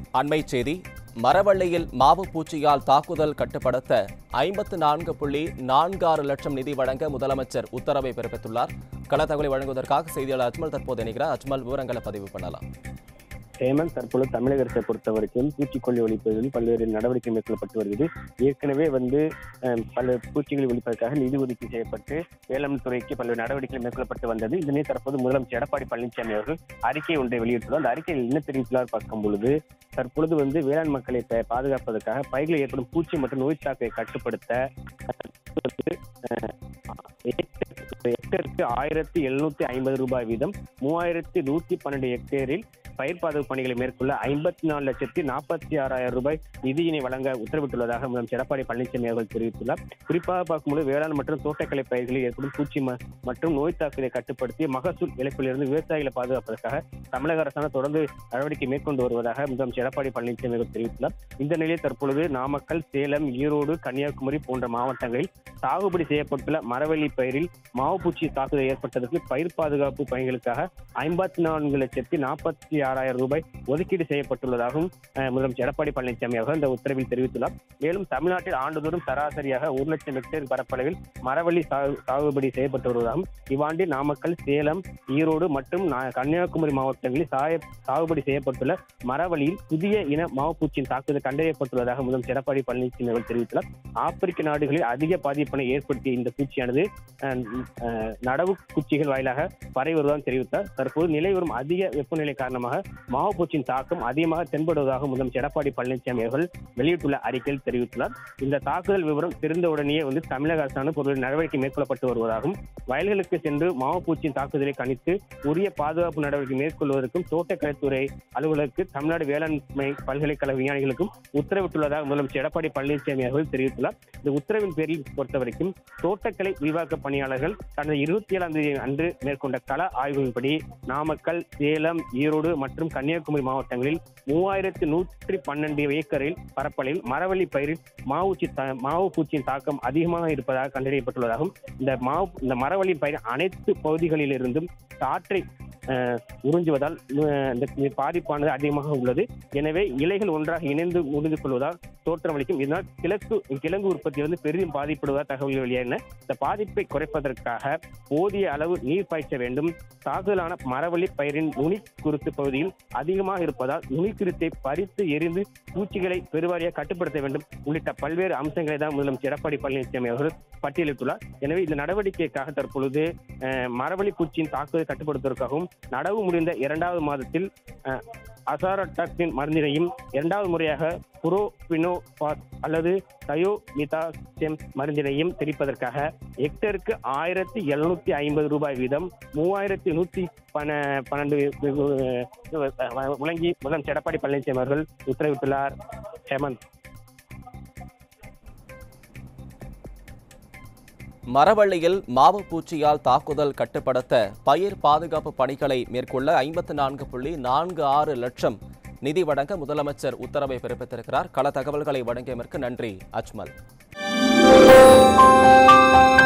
அண்மைச் செய்தி மரவள்ளியில் மாவு பூச்சியால் தாக்குதல் கட்டுப்படுத்த ஐம்பத்து நான்கு புள்ளி நான்கு ஆறு லட்சம் நிதி வழங்க முதலமைச்சர் உத்தரவை பிறப்பித்துள்ளார் கள தகவலை வழங்குவதற்காக செய்தியாளர் அஜ்மல் தற்போது இணைகிறார் அஜ்மல் விவரங்களை பதிவு பண்ணலாம் ஹேமந்த் தற்பொழுது தமிழக அரசை பொறுத்த வரைக்கும் பூச்சிக்கொல்லி ஒழிப்பதில் பல்வேறு நடவடிக்கை மேற்கொள்ளப்பட்டு வருகிறது ஏற்கனவே வந்து அஹ், பல பூச்சிகளை ஒழிப்பதற்காக நிதி ஒதுக்கீடு செய்யப்பட்டு வேளாண் துறைக்கு பல்வேறு நடவடிக்கைகள் மேற்கொள்ளப்பட்டு வந்தது இதனை தற்போது முதலமைச்சர் எடப்பாடி பழனிசாமி அவர்கள் அறிக்கை ஒன்றை வெளியிட்டுள்ளார் அந்த அறிக்கையில் என்ன தெரிவித்துள்ளார் பார்க்கும் பொழுது தற்பொழுது வந்து வேளாண் மக்களை ப- பாதுகாப்பதற்காக பயிர்களில் ஏற்படும் பூச்சி மற்றும் நோய் தாக்கை கட்டுப்படுத்த ஹெக்டருக்கு ஆயிரத்தி எழுநூத்தி ஐம்பது ரூபாய் வீதம் மூவாயிரத்தி நூத்தி பன்னெண்டு ஹெக்டேரில் பயிர் பாதுகாப்பு பணிகளை மேற்கொள்ள ஐம்பத்தி நாலு லட்சத்தி நாற்பத்தி ஆறாயிரம் ரூபாய் நிதியினை வழங்க உத்தரவிட்டுள்ளதாக முதலமைச்சர் எடப்பாடி பழனிசாமி அவர்கள் தெரிவித்துள்ளார் குறிப்பாக பார்க்கும்போது வேளாண் மற்றும் தோட்டக்கலை பயிர்களில் ஏற்படும் பூச்சி ம- மற்றும் நோய் தாக்குதலை கட்டுப்படுத்தி மகசூல் இழப்பிலிருந்து விவசாயிகளை பாதுகாப்பதற்காக தமிழக அரசாங்கம் தொடர்ந்து நடவடிக்கை மேற்கொண்டு வருவதாக முதலமைச்சர் எடப்பாடி பழனிசாமி அவர்கள் தெரிவித்துள்ளார் இந்த நிலையில் தற்பொழுது நாமக்கல் சேலம் ஈரோடு கன்னியாகுமரி போன்ற மாவட்டங்களில் சாகுபடி செய்யப்பட்டுள்ள மரவள்ளி பயிரில் மாவுப்பூச்சி தாக்குதல் ஏற்பட்டதற்கு பயிர் பாதுகாப்பு பணிகளுக்காக ஐம்பத்தி நான்கு லட்சத்தி நாற்பத்தி ஆறாயிரம் ரூபாய் ஒதுக்கீடு செய்யப்பட்டுள்ளதாகவும் அஹ், முதலமைச்சர் எடப்பாடி பழனிசாமி அவர்கள் இந்த உத்தரவில் தெரிவித்துள்ளார் மேலும் தமிழ்நாட்டில் ஆண்டுதோறும் சராசரியாக ஒரு லட்சம் ஹெக்டேர் பரப்பளவில் மரவள்ளி சாகு- சாகுபடி செய்யப்பட்டு வருவதாகவும் இவ்வாண்டில் நாமக்கல் சேலம் ஈரோடு மற்றும் நா- கன்னியாகுமரி மாவட்டங்களில் சாய சாகுபடி செய்யப்பட்டுள்ள மரவள்ளியில் புதிய இன மாவுப்பூச்சியின் தாக்குதல் கண்டறியப்பட்டுள்ளதாக முதலமைச்சர் எடப்பாடி பழனிசாமி அவர்கள் தெரிவித்துள்ளார் ஆப்பிரிக்க நாடுகளில் அதிக பாதிப்பினை ஏற்படுத்திய இந்த பூச்சியானது அஹ், அஹ், நடவு குச்சிகள் வாயிலாக பரவி வருவதாக தெரிவித்தார் தற்போது நிலை வரும் அதிக வெப்பநிலை காரணமாக மாவுப்பூச்சியின் தாக்கம் அதிகமாக தென்படுவதாக முதலமைச்சர் எடப்பாடி பழனிசாமி அவர்கள் வெளியிட்டுள்ள அறிக்கையில் தெரிவித்துள்ளார் இந்த தாக்குதல் விவரம் தெரிந்தவுடனேயே வந்து தமிழக அரசாங்கம் பொருள் நடவடிக்கை மேற்கொள்ளப்பட்டு வருவதாகவும் வயல்களுக்கு சென்று மாவுப்பூச்சியின் தாக்குதலை கணித்து உரிய பாதுகாப்பு நடவடிக்கை மேற்கொள்வதற்கும் தோட்டக்கலைத்துறை அலுவலருக்கு தமிழ்நாடு வேளாண்மை பல்கலைக்கழக விஞ்ஞானிகளுக்கும் உத்தரவிட்டுள்ளதாக முதலமைச்சர் எடப்பாடி பழனிசாமி அவர்கள் தெரிவித்துள்ளார் இந்த உத்தரவின் பேரில் பொறுத்தவரைக்கும் தோட்டக்கலை விரிவாக்க பணியாளர்கள் கடந்த இருபத்தி ஏழாம் தேதி அன்று மேற்கொண்ட கள ஆய்வின்படி நாமக்கல் சேலம் ஈரோடு மற்றும் கன்னியாகுமரி மாவட்டங்களில் மூவாயிரத்து நூற்றி பன்னெண்டு ஏக்கரில் பரப்பளவில் மரவள்ளி பயிரில் மாவுச்சி த- மாவு பூச்சியின் தாக்கம் அதிகமாக இருப்பதாக கண்டறியப்பட்டுள்ளதாகவும் இந்த மாவு இந்த மரவள்ளி பயிர் அனைத்து பகுதிகளிலிருந்தும் காற்றை அஹ், உறிஞ்சுவதால் அஹ், இந்த பாதிப்பானது அதிகமாக உள்ளது எனவே இலைகள் ஒன்றாக இணைந்து முடிந்து கொள்வதால் தோற்றமளிக்கும் இதனால் கிழக்கு கிழங்கு உற்பத்தி வந்து பெரிதும் பாதிப்படுவதாக தகவல் வெளியான இந்த பாதிப்பை குறைப்பதற்காக போதிய அளவு நீர் பாய்ச்ச வேண்டும் தாக்குதலான மரவள்ளி பயிரின் நுனி குருத்து பகுதியில் அதிகமாக இருப்பதால் நுனி குருத்தை பறித்து எரிந்து பூச்சிகளை பெருவாரியாக கட்டுப்படுத்த வேண்டும் உள்ளிட்ட பல்வேறு அம்சங்களை தான் முதலமைச்சர் எடப்பாடி பழனிசாமி அவர்கள் பட்டியலிட்டுள்ளார் எனவே இந்த நடவடிக்கைக்காக தற்பொழுது அஹ், மரவள்ளி பூச்சியின் தாக்குதலை கட்டுப்படுத்துவதற்காகவும் நடவு முடிந்த இரண்டாவது மாதத்தில் அஹ், அசாரட்டாக்சின் மருந்தினையும் இரண்டாவது முறையாக புரோபினோபாஸ் அல்லது தயோமிதாசெம் மருந்தினையும் தெளிப்பதற்காக ஹெக்டருக்கு ஆயிரத்தி எழுநூத்தி ஐம்பது ரூபாய் வீதம் மூவாயிரத்தி நூத்தி பன பன்னெண்டு அஹ், வழங்கி முதலமைச்சர் எடப்பாடி பழனிசாமி அவர்கள் உத்தரவிட்டுள்ளார் ஹேமந்த் மரவள்ளியில் மாவு பூச்சியால் தாக்குதல் கட்டுப்படுத்த பயிர் பாதுகாப்பு பணிகளை மேற்கொள்ள ஐம்பத்து நான்கு புள்ளி நான்கு ஆறு லட்சம் நிதி வழங்க முதலமைச்சர் உத்தரவை பிறப்பித்திருக்கிறார் கள தகவல்களை வழங்கியதற்கு நன்றி அஜ்மல்